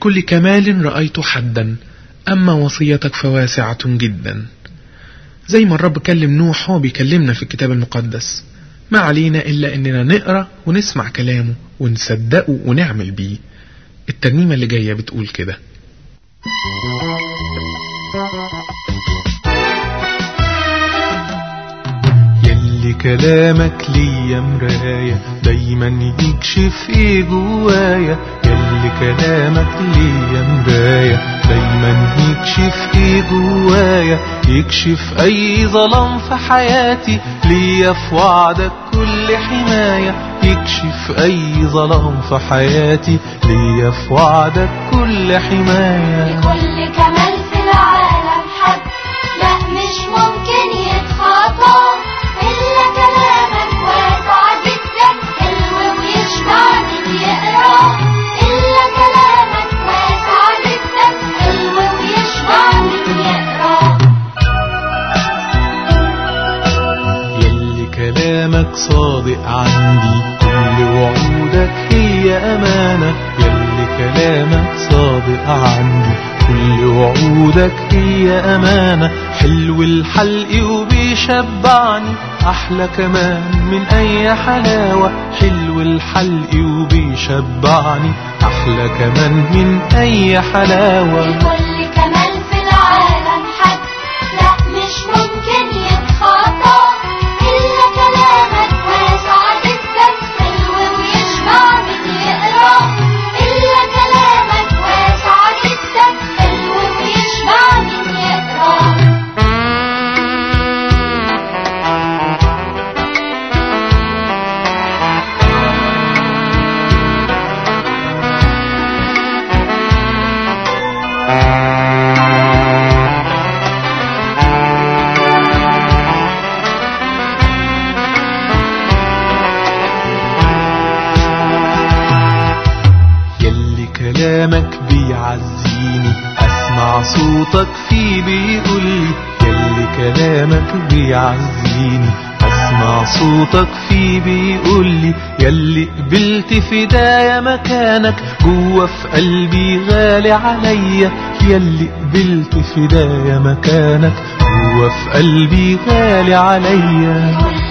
لكل كمال رأيت حدا أما وصيتك فواسعة جدا زي ما الرب كلم نوح هو بيكلمنا في الكتاب المقدس ما علينا إلا إننا نقرأ ونسمع كلامه ونصدقه ونعمل بيه الترنيمة اللي جاية بتقول كده يلي كلامك ليا مراية دايما يكشف ايه جوايا يلي كلامك ليا مراية دايما يكشف ايه جوايا يكشف اي ظلام في حياتي ليا في وعدك كل حماية يكشف اي ظلام في حياتي ليا في وعدك كل حماية لكل كمال في العالم حد لا مش ممكن يتخطى إلا كلامك واسع جدا حلو ويشبع من يقرا إلا كلامك واسع جدا حلو ويشبع من يقرا يلي كلامك صادق عندي كل وعودك هي أمانة يلي كلامك صادق عندي كل وعودك هي أمانة حلو الحلق وبيشبعني أحلى كمان من أي حلاوة حلو الحلق وبيشبعني أحلى كمان من أي حلاوة لكل كمال في العالم حد لا مش ممكن يتخطى إلا كلامك واسع جدا حلو ويشبع من يقرا إلا كلامك واسع جدا حلو ويشبع من يقرا يلي كلامك بيعزيني اسمع صوتك فيه بيقولي يلي كلامك بيعزيني اسمع صوتك فيه بيقولي يلي قبلت فدايا مكانك جوا في قلبي غالي عليا يلي قبلت فدايا مكانك جوا في قلبي غالي عليا كل